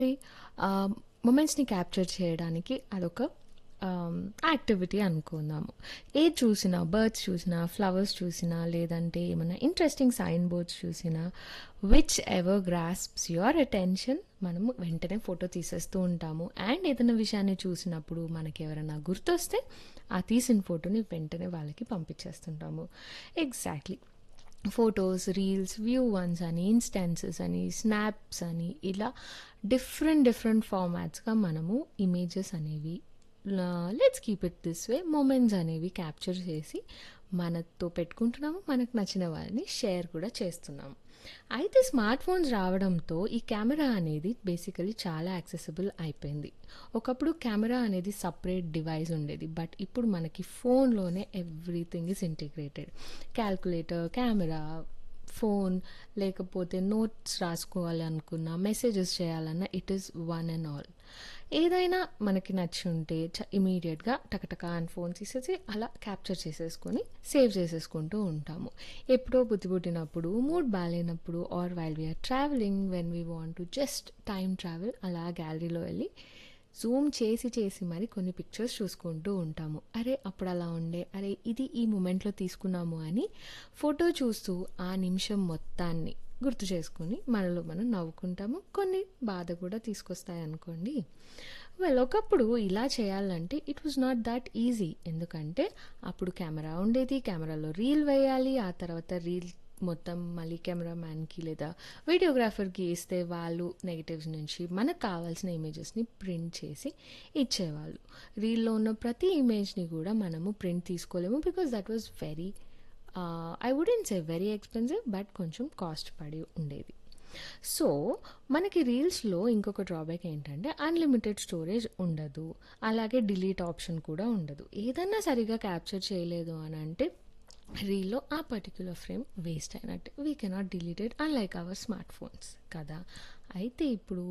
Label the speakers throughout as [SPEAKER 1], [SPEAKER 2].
[SPEAKER 1] ఆహ్, మొమెంట్స్‌ని క్యాప్చర్ చేయడానికి అదొక ఆహ్, యాక్టివిటీ అనుకుందాము. ఏది చూసినా బర్డ్స్ చూసినా, ఫ్లవర్స్ చూసినా, లేదంటే ఏమన్నా ఇంట్రెస్టింగ్ సైన్ బోర్డ్స్ చూసినా, which ever grasps your attention మనము వెంటనే ఫోటో తీసేస్తూ ఉంటాము. అండ్ ఏదైనా విషయాన్ని చూసినప్పుడు మనకెవరైనా గుర్తొస్తే, ఆ తీసిన ఫోటోని వెంటనే వాళ్ళకి పంపించేస్తుంటాము. Exactly. Photos, reels, view once అని, ఇన్‌స్టాన్సెస్ అని, స్నాప్స్ అని ఇలా డిఫరెంట్ డిఫరెంట్ ఫార్మాట్స్‌గా మనము ఇమేజెస్ అనేవి లా let's keep it this way moments అనేవి క్యాప్చర్ చేసి మనతో పెట్టుకుంటున్నాము. మనకు నచ్చిన వాళ్ళని షేర్ కూడా చేస్తున్నాము. అయితే స్మార్ట్ ఫోన్స్ రావడంతో ఈ కెమెరా అనేది బేసికల్లీ చాలా యాక్సెసిబుల్ అయిపోయింది. ఒకప్పుడు కెమెరా అనేది సెపరేట్ డివైస్ ఉండేది. బట్ ఇప్పుడు మనకి ఫోన్‌లోనే everything is integrated. Calculator, camera, phone లేకపోతే నోట్స్ రాసుకోవాలి అనుకున్నా, మెసేజెస్ చేయాలన్నా it is one and all. ఏదైనా మనకి నచ్చి ఉంటే చ ఇమ్మీడియేట్‌గా టకటక అని ఫోన్ తీసేసి అలా క్యాప్చర్ చేసేసుకొని సేవ్ చేసేసుకుంటూ ఉంటాము. ఎప్పుడో బుద్ధి పుట్టినప్పుడు, మూడ్ బాలేనప్పుడు or while we are traveling when we want to just time travel అలా గ్యాలరీలో వెళ్లి జూమ్ చేసి చేసి మరి కొన్ని పిక్చర్స్ చూసుకుంటూ ఉంటాము. అరే! అప్పుడు అలా ఉండే, అరే! ఇది ఈ మొమెంట్‌లో తీసుకున్నాము అని ఫోటో చూస్తూ ఆ నిమిషం మొత్తాన్ని గుర్తు చేసుకొని మనలో మనం నవ్వుకుంటాము. కొన్ని బాధ కూడా తీసుకొస్తాయనుకోండి. వెల్ ఒకప్పుడు ఇలా చేయాలంటే it was not that easy. ఎందుకంటే అప్పుడు కెమెరా ఉండేది. కెమెరాలో రీల్ వేయాలి. ఆ తర్వాత రీల్ మొత్తం మళ్ళీ కెమెరామ్యాన్‌కి లేదా వీడియోగ్రాఫర్‌కి ఇస్తే వాళ్ళు నెగెటివ్స్ నుంచి మనకు కావాల్సిన ఇమేజెస్‌ని ప్రింట్ చేసి ఇచ్చేవాళ్ళు. రీల్‌లో ఉన్న ప్రతి ఇమేజ్‌ని కూడా మనము ప్రింట్ తీసుకోలేము. Because that was very ah, I wouldn't say very expensive but కొంచెం కాస్ట్ పడి ఉండేది. సో, మనకి రీల్స్‌లో ఇంకొక డ్రాబ్యాక్ ఏంటంటే అన్‌లిమిటెడ్ స్టోరేజ్ ఉండదు. అలాగే డిలీట్ ఆప్షన్ కూడా ఉండదు. ఏదన్నా సరిగ్గా క్యాప్చర్ చేయలేదు అనంటే రీల్‌లో ఆ పర్టిక్యులర్ ఫ్రేమ్ వేస్ట్ అయినట్టే. We cannot delete it unlike our smart phones కదా! అయితే ఇప్పుడు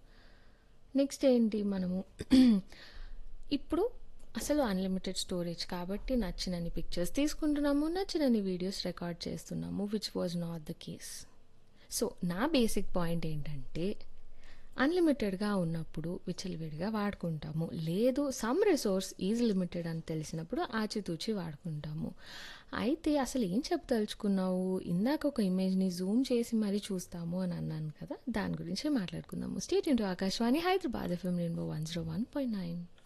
[SPEAKER 1] నెక్స్ట్ ఏంటి మనము ఇప్పుడు అసలు అన్‌లిమిటెడ్ స్టోరేజ్ కాబట్టి నచ్చినన్ని పిక్చర్స్ తీసుకుంటున్నాము. నచ్చినన్ని వీడియోస్ రికార్డ్ చేస్తున్నాము. Which was not the case. So, నా బేసిక్ పాయింట్ ఏంటంటే అన్‌లిమిటెడ్‌గా ఉన్నప్పుడు విచ్చలవిడిగా వాడుకుంటాము. లేదు సమ్ రిసోర్స్ ఈజ్ లిమిటెడ్ అని తెలిసినప్పుడు ఆచితూచి వాడుకుంటాము. అయితే అసలు ఏం చెప్పదలుచుకున్నావు? ఇందాక ఒక ఇమేజ్‌ని జూమ్ చేసి మరీ చూస్తాము అని అన్నాను కదా! దాని గురించే మాట్లాడుకుందాము. Stay tune to Akashvani Hyderabad FM rainbow 101.9